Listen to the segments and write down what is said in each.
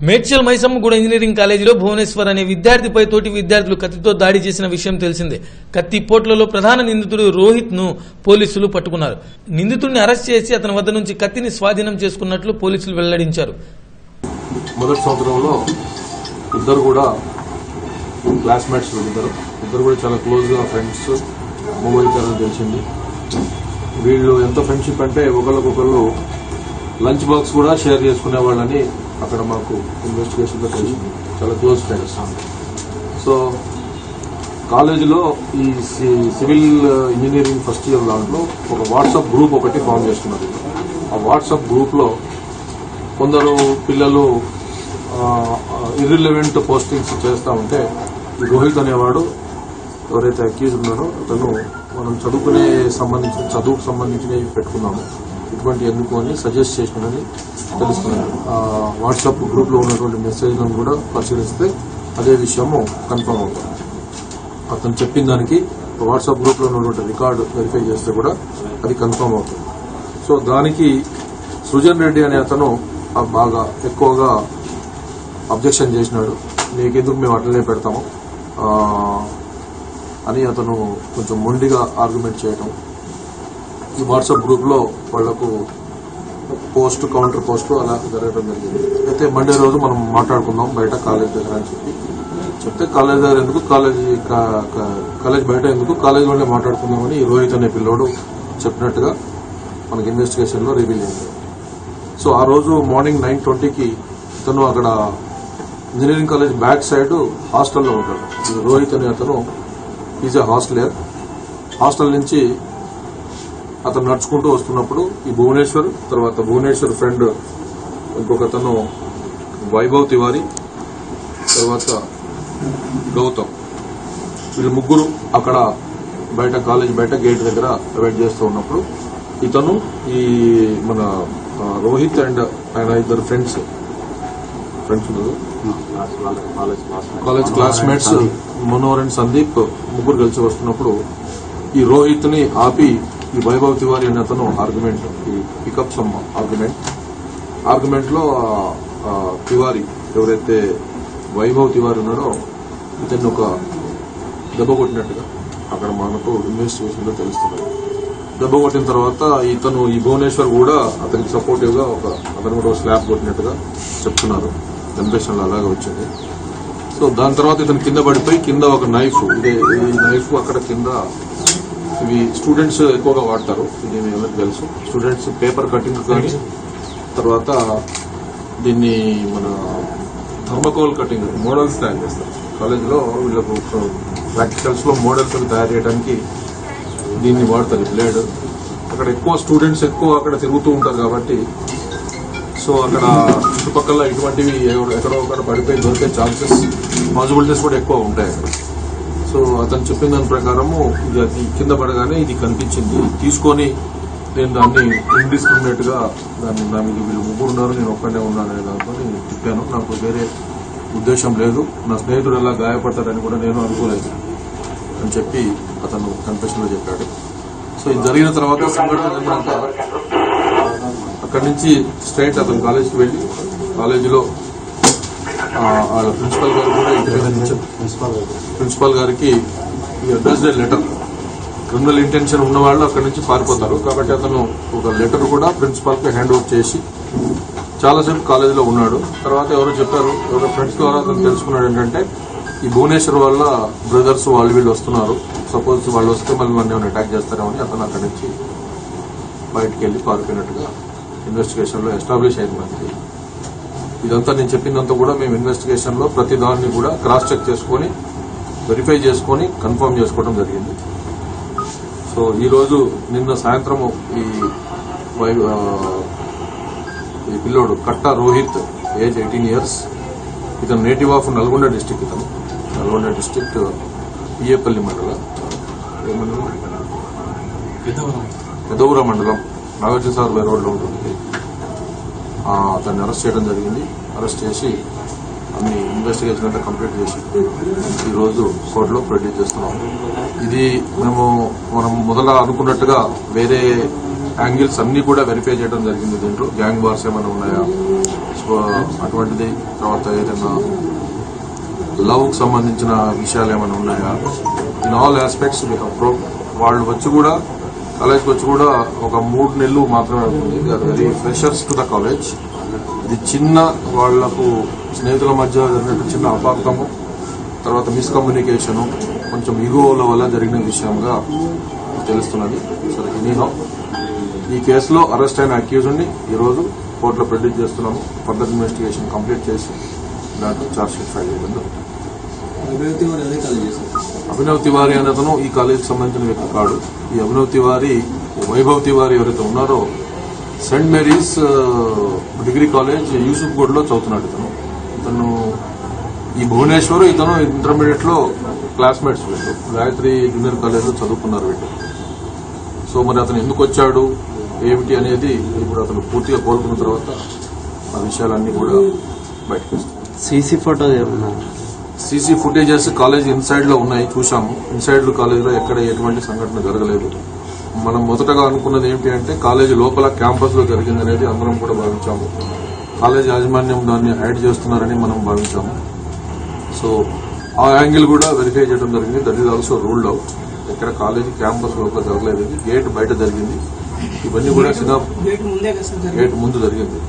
Medchal Maisammaguda engineering కాలేజీలో భువనేశ్వర్ అనే విద్యార్థిపై తోటి విద్యార్థులు కత్తితో దాడి చేసిన విషయం తెలిసిందే కత్తి పోట్లలో ప్రధాన నిందితుడు రోహిత్ ను పోలీసులు పట్టుకున్నారు నిందితుడిని అరెస్ట్ చేసి అతని వద్ద నుంచి కత్తిని స్వాధీనం చేసుకున్నట్లు పోలీసులు వెల్లడించారు మొదటి సంవత్సరంలో ఇద్దరు కూడా క్లాస్మేట్స్ ఇద్దరు ఇద్దరు కూడా చాలా క్లోజ్గా ఫ్రెండ్స్ మొబైల్ ఛానల్ తెలిసింది వీళ్ళు ఎంత ఫ్రెండ్షిప్ అంటే ఒకళ్ళకొకళ్ళు లంచ్ బాక్స్ కూడా షేర్ చేసుకునే వాళ్ళని అక్కడ మాకు ఇన్వెస్టిగేషన్లో తెలిసింది చాలా క్లోజ్ ఫ్రెండ్స్ సో కాలేజీలో ఈ సి- సివిల్ ఇంజనీరింగ్ ఫస్ట్ ఇయర్ దాంట్లో ఒక వాట్సాప్ గ్రూప్ ఒకటి ఫామ్ చేస్తున్నారు ఆ వాట్సాప్ గ్రూప్లో కొందరు పిల్లలు ఇర్రిలవెంట్ పోస్టింగ్స్ చేస్తా ఉంటే ఈ రోహిత్ అనేవాడు ఎవరైతే అక్యూజ్ ఉన్నాడో అతను మనం చదువుకునే సంబంధించిన చదువుకు సంబంధించినవి పెట్టుకున్నాము ఇటువంటి ఎందుకు అని సజెస్ట్ చేసినని తెలుస్తున్నారు ఆ వాట్సాప్ గ్రూప్ లో ఉన్నటువంటి మెసేజ్లను కూడా పరిశీలిస్తే అదే విషయము కన్ఫర్మ్ అవుతుంది అతను చెప్పిన దానికి వాట్సాప్ గ్రూప్ లో ఉన్నటువంటి రికార్డు వెరిఫై చేస్తే కూడా అది కన్ఫర్మ్ అవుతుంది సో దానికి సృజన్ రెడ్డి అనే అతను ఆ బాగా ఎక్కువగా అబ్జెక్షన్ చేసినాడు నీకెందుకు మేము అట్లనే పెడతాము ఆ, అని అతను కొంచెం మొండిగా ఆర్గ్యుమెంట్ చేయటం ఈ వాట్సాప్ గ్రూప్ లో వాళ్లకు పోస్ట్ కౌంటర్ పోస్ట్ అలా జరగడం జరిగింది అయితే మండే రోజు మనం మాట్లాడుకుందాం బయట కాలేజ్ దగ్గర అని చెప్పి చెప్తే కాలేజ్ దగ్గర ఎందుకు కాలేజ్ కా- కా- కాలేజ్ బయట ఎందుకు కాలేజీలోనే మాట్లాడుకుందామని ఈ రోహిత్ అనే పిల్లోడు చెప్పినట్టుగా మనకి ఇన్వెస్టిగేషన్ లో రివీల్ అయింది సో ఆ రోజు మార్నింగ్ నైన్ ట్వంటీకి ఇతను అక్కడ ఇంజనీరింగ్ కాలేజ్ బ్యాక్ సైడ్ హాస్టల్లో ఉంటాడు ఈ రోహిత్ అనే అతను ఈజ్ ఎ హాస్టలియర్ హాస్టల్ నుంచి అతను నడుచుకుంటూ వస్తున్నప్పుడు ఈ భువనేశ్వర్ తర్వాత భువనేశ్వర్ ఫ్రెండ్ ఇంకొక అతను వైభవ్ తివారీ తర్వాత గౌతమ్ వీళ్ళు ముగ్గురు అక్కడ బయట కాలేజ్ బయట గేట్ దగ్గర వెయిట్ చేస్తూ ఉన్నప్పుడు ఇతను ఈ మన ఆ, రోహిత్ అండ్ ఆయన ఇద్దరు ఫ్రెండ్స్ ఫ్రెండ్స్ ఉన్నారు college classmates Manohar and Sandeep ముగ్గురు కలిసి వస్తున్నప్పుడు ఈ రోహిత్ ని ఆపి ఈ వైభవ్ తివారి అనే అతను ఆర్గ్యుమెంట్ ఈ పికప్ సమ్ ఆర్గ్యుమెంట్ ఆర్గ్యుమెంట్ లో ఆ, ఆ, తివారి ఎవరైతే వైభవ్ తివారి ఉన్నాడో ఇతన్ని ఒక దెబ్బ కొట్టినట్టుగా అక్కడ మనకు ఇన్వెస్టిగేషన్ లో తెలుస్తున్నది దెబ్బ కొట్టిన తర్వాత ఇతను ఈ భువనేశ్వర్ కూడా అతనికి సపోర్టివ్ గా ఒక అతను కూడా స్లాబ్ కొట్టినట్టుగా చెప్తున్నారు జనరేషన్ లో అలాగే వచ్చింది సో దాని తర్వాత ఇతను కింద పడిపోయి కింద ఒక నైఫ్ ఇదే ఈ నైఫ్ అక్కడ కింద ఇవి స్టూడెంట్స్ ఎక్కువగా వాడతారు ఇది మీ అందరికి తెలుసు స్టూడెంట్స్ పేపర్ కటింగ్ కానీ తర్వాత దీన్ని మన థర్మకోల్ కటింగ్ మోడల్స్ తయారు చేస్తారు కాలేజీలో వీళ్ళకు ప్రాక్టికల్స్ లో మోడల్స్ తయారు చేయడానికి దీన్ని వాడతారు ఈ బ్లేడ్ అక్కడ ఎక్కువ స్టూడెంట్స్ ఎక్కువ అక్కడ తిరుగుతూ ఉంటారు కాబట్టి సో అక్కడ చుట్టుపక్కల ఇటువంటివి ఎక్కడో ఎక్కడో ఒకటి పడిపోయి దొరికే ఛాన్సెస్ పాసిబిలిటీస్ కూడా ఎక్కువ ఉంటాయి అక్కడ సో అతను చెప్పిన దాని ప్రకారము ఇది అది కింద పడగానే ఇది కనిపించింది తీసుకొని నేను దాన్ని ఇండిస్క్రిమినేట్ గా దాన్ని నా మీద వీళ్ళు ముగ్గురు ఉన్నారు నేను ఒక్కడే ఉన్నాను అనే దాంతో నేను తిప్పాను నాకు వేరే ఉద్దేశం లేదు నా స్నేహితుడు ఎలా గాయపడతాడని కూడా నేను అనుకోలేదు అని చెప్పి అతను కన్ఫెషన్ లో చెప్పాడు సో ఇది జరిగిన తర్వాత సంఘటన జరిగినాక అక్కడి నుంచి స్ట్రైట్ అతను కాలేజీకి వెళ్ళి కాలేజీలో ఆ, వాళ్ళ ప్రిన్సిపల్ గారు కూడా ఇంటి మీద నుంచి ప్రిన్సిపాల్ గారికి అడ్రస్ లెటర్ క్రిమినల్ ఇంటెన్షన్ ఉన్న వాళ్ళు అక్కడి నుంచి పారిపోతారు కాబట్టి అతను ఒక లెటర్ కూడా ప్రిన్సిపాల్ కి హ్యాండ్ ఓవర్ చేసి చాలాసేపు కాలేజీలో ఉన్నాడు తర్వాత ఎవరో చెప్పారు ఎవరో ఫ్రెండ్స్ ద్వారా అతను తెలుసుకున్నాడు ఏంటంటే ఈ భువనేశ్వర్ వాళ్ళ బ్రదర్స్ వాళ్ళు వీళ్ళు వస్తున్నారు సపోజ్ వాళ్ళు వస్తే మళ్ళీ మన ఏమైనా అటాక్ చేస్తారేమని అతను అక్కడి నుంచి బయటికి వెళ్ళి పారిపోయినట్టుగా ఇన్వెస్టిగేషన్ లో ఎస్టాబ్లిష్ అయింది మనకి ఇదంతా నేను చెప్పిందంతా కూడా మేము ఇన్వెస్టిగేషన్ లో ప్రతి దాన్ని కూడా క్రాస్ చెక్ చేసుకొని వెరిఫై చేసుకొని కన్ఫర్మ్ చేసుకోవడం జరిగింది సో ఈ రోజు నిన్న సాయంత్రం ఈ వై- ఆ, ఈ పిల్లోడు కట్ట రోహిత్ ఏజ్ ఎయిటీన్ ఇయర్స్ ఇతను నేటివ్ ఆఫ్ నల్గొండ డిస్టిక్ ఇతను నల్గొండ డిస్టిక్ పిఏపల్లి మండల ఏ మండలం పెదవుర మండలం నాగార్జున సాగర్ రోడ్లో ఉంటుంది ఆ, అతన్ని అరెస్ట్ చేయడం జరిగింది అరెస్ట్ చేసి అన్ని ఇన్వెస్టిగేషన్ అంతా కంప్లీట్ చేసి ఈ రోజు కోర్టులో ప్రొడ్యూస్ చేస్తున్నాం ఇది మేము మనం మొదల అనుకున్నట్టుగా వేరే యాంగిల్స్ అన్ని కూడా వెరిఫై చేయడం జరిగింది దీంట్లో గ్యాంగ్ బార్స్ ఏమైనా ఉన్నాయా సో అటువంటిది తర్వాత ఏదైనా లవ్ కు సంబంధించిన విషయాలు ఏమైనా ఉన్నాయా ఇన్ ఆల్ ఆస్పెక్ట్స్ వాళ్ళు వచ్చి కూడా కాలేజ్కి వచ్చి కూడా ఒక మూడు నెలలు మాత్రమే అవుతుంది very freshers to the college ఇది చిన్న వాళ్లకు స్నేహితుల మధ్య జరిగినట్టు చిన్న అపార్థము తర్వాత మిస్కమ్యూనికేషను కొంచెం ఈగోల వల్ల జరిగిన విషయంగా తెలుస్తున్నది సరే ఎనీహౌ ఈ కేసులో అరెస్ట్ అయిన అక్యూజ్ని ఈరోజు కోర్టులో ప్రొడ్యూస్ చేస్తున్నాము ఫర్దర్ ఇన్వెస్టిగేషన్ కంప్లీట్ చేసి దాంట్లో ఛార్జ్ షీట్ ఫైల్ చేయడం జరుగుతుంది. అభివృద్ధి వారు అదే కాలేజ్ చేశారు అభినవ్ తివారీ అనే అతను ఈ కాలేజీకి సంబంధించిన వ్యక్తి కాడు ఈ అభినవ్ తివారీ వైభవ్ తివారీ ఎవరైతే ఉన్నారో సెయింట్ మేరీస్ ఆ, డిగ్రీ కాలేజ్ యూసుఫ్ గోడ్ లో చదువుతున్నాడు ఇతను ఇతను ఈ భువనేశ్వర్ ఇతను ఇంటర్మీడియట్ లో క్లాస్మేట్స్ వీళ్ళు గాయత్రి జూనియర్ కాలేజ్ లో చదువుకున్నారు వీళ్ళు సో మరి అతను ఎందుకు వచ్చాడు ఏమిటి అనేది ఇప్పుడు అతను పూర్తిగా కోలుకున్న తర్వాత ఆ విషయాలన్నీ కూడా బయటకు వస్తాయి సీసీ ఫోటో ఏమన్నా సీసీ ఫుటేజెస్ కాలేజ్ ఇన్సైడ్ లో ఉన్నాయి చూశాము ఇన్సైడ్ కాలేజ్ లో ఎక్కడ ఎటువంటి సంఘటన జరగలేదు మనం మొదటగా అనుకున్నది ఏంటి అంటే కాలేజ్ లోపల క్యాంపస్ లో జరిగిందనేది అందరం కూడా భావించాము కాలేజ్ యాజమాన్యం దాన్ని హైడ్ చేస్తున్నారని మనం భావించాము సో ఆ యాంగిల్ కూడా వెరిఫై చేయడం జరిగింది that is also ruled out ఎక్కడ కాలేజ్ క్యాంపస్ లోపల జరగలేదు ఇది గేట్ బయట జరిగింది ఇవన్నీ కూడా సినా గేట్ ముందే కదా సార్ జరిగింది. గేట్ ముందు జరిగింది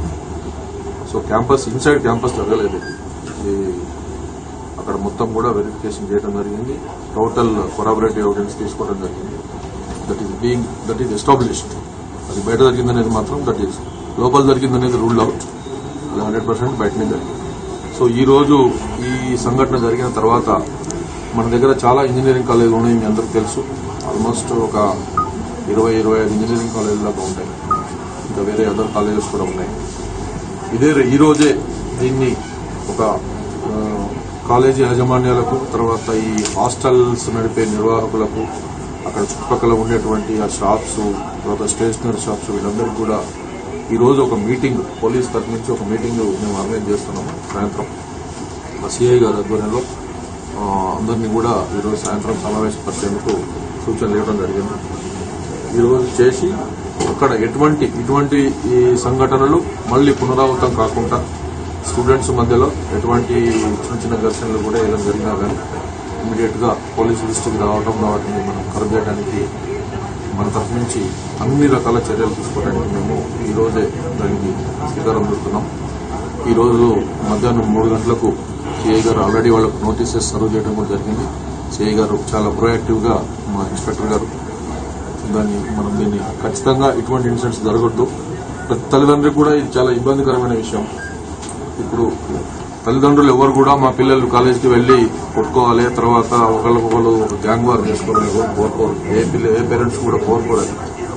సో క్యాంపస్ ఇన్సైడ్ క్యాంపస్ జరగలేదు ఇది. ఇది అక్కడ మొత్తం కూడా వెరిఫికేషన్ చేయడం జరిగింది టోటల్ కొరాబరేటివ్ ఎవిడెన్స్ తీసుకోవడం జరిగింది that is being that is established అది బయట జరిగిందనేది మాత్రం దట్ ఈస్ లోపల జరిగిందనేది రూల్ అవుట్ అది హండ్రెడ్ పర్సెంట్ బయటనే జరిగింది సో ఈ రోజు ఈ సంఘటన జరిగిన తర్వాత మన దగ్గర చాలా ఇంజనీరింగ్ కాలేజీలు ఉన్నాయి మీ అందరికీ తెలుసు ఆల్మోస్ట్ ఒక ఇరవై ఇరవై ఐదు ఇంజనీరింగ్ కాలేజీల దాకా ఉంటాయి ఇంకా వేరే అదర్ కాలేజెస్ కూడా ఉన్నాయి ఇదే ఈ రోజే దీన్ని ఒక ఆ, కాలేజీ యాజమాన్యాలకు తర్వాత ఈ హాస్టల్స్ నడిపే నిర్వాహకులకు అక్కడ చుట్టుపక్కల ఉండేటువంటి ఆ షాప్స్ తర్వాత స్టేషనరీ షాప్స్ వీళ్ళందరికీ కూడా ఈ రోజు ఒక మీటింగ్ పోలీస్ తరఫు నుంచి ఒక మీటింగ్ మేము ఆర్గనైజ్ చేస్తున్నాము సాయంత్రం మా సిఐ గారి ఆధ్వర్యంలో ఆ, అందరినీ కూడా ఈరోజు సాయంత్రం సమావేశపరిచేందుకు సూచనలు ఇవ్వడం జరిగింది ఈ రోజు చేసి అక్కడ ఎటువంటి ఇటువంటి ఈ సంఘటనలు మళ్ళీ పునరావృతం కాకుండా స్టూడెంట్స్ మధ్యలో ఎటువంటి చిన్న చిన్న ఘర్షణలు కూడా ఏదైనా జరిగినా కానీ ఇమీడియట్ గా పోలీసు దృష్టికి రావడం వాటిని మనం కరెక్ట్ చేయడానికి మన తరఫు నుంచి అన్ని రకాల చర్యలు తీసుకోవడానికి మేము ఈ రోజే దానికి శ్రీకారం చుడుతున్నాం ఈ రోజు మధ్యాహ్నం మూడు గంటలకు సిఐ గారు ఆల్రెడీ వాళ్ళకు నోటీసెస్ సర్వ్ చేయడం కూడా జరిగింది సిఐ గారు చాలా ప్రొయాక్టివ్ గా మా ఇన్స్పెక్టర్ గారు దాన్ని మనం దీన్ని ఖచ్చితంగా ఇటువంటి ఇన్సిడెంట్స్ జరగొద్దు ప్రతి తల్లిదండ్రులకు కూడా ఇది చాలా ఇబ్బందికరమైన విషయం ఇప్పుడు తల్లిదండ్రులు ఎవరు కూడా మా పిల్లలు కాలేజీకి వెళ్లి కొట్టుకోవాలి తర్వాత ఒకరికొకరు గ్యాంగ్ వార్ చేసుకోవాలి ఎవరు కోరుకోరు ఏ పిల్ల ఏ పేరెంట్స్ కూడా కోరుకోలేదు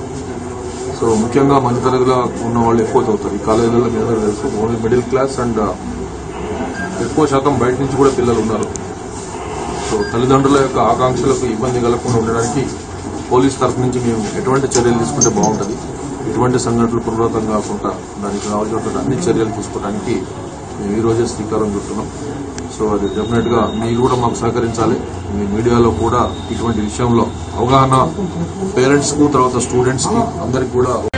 సో ముఖ్యంగా మధ్యతరగతిలో ఉన్న వాళ్ళు ఎక్కువ చదువుతారు ఈ కాలేజీలలో మీ అందరూ తెలుసు ఓన్లీ మిడిల్ క్లాస్ అండ్ ఎక్కువ శాతం బయట నుంచి కూడా పిల్లలు ఉన్నారు సో తల్లిదండ్రుల యొక్క ఆకాంక్షలకు ఇబ్బంది కలగకుండా ఉండడానికి పోలీస్ తరఫు నుంచి మేము ఎటువంటి చర్యలు తీసుకుంటే బాగుంటుంది ఎటువంటి సంఘటనలు పునరావృతం కాకుండా దానికి కావాల్సినటువంటి అన్ని చర్యలు తీసుకోవడానికి మేము ఈ రోజే శ్రీకారం చుడుతున్నాం సో అది డెఫినెట్ గా మీరు కూడా మాకు సహకరించాలి మీ మీడియాలో కూడా ఇటువంటి విషయంలో అవగాహన పేరెంట్స్ కు తర్వాత స్టూడెంట్స్ కి అందరికి కూడా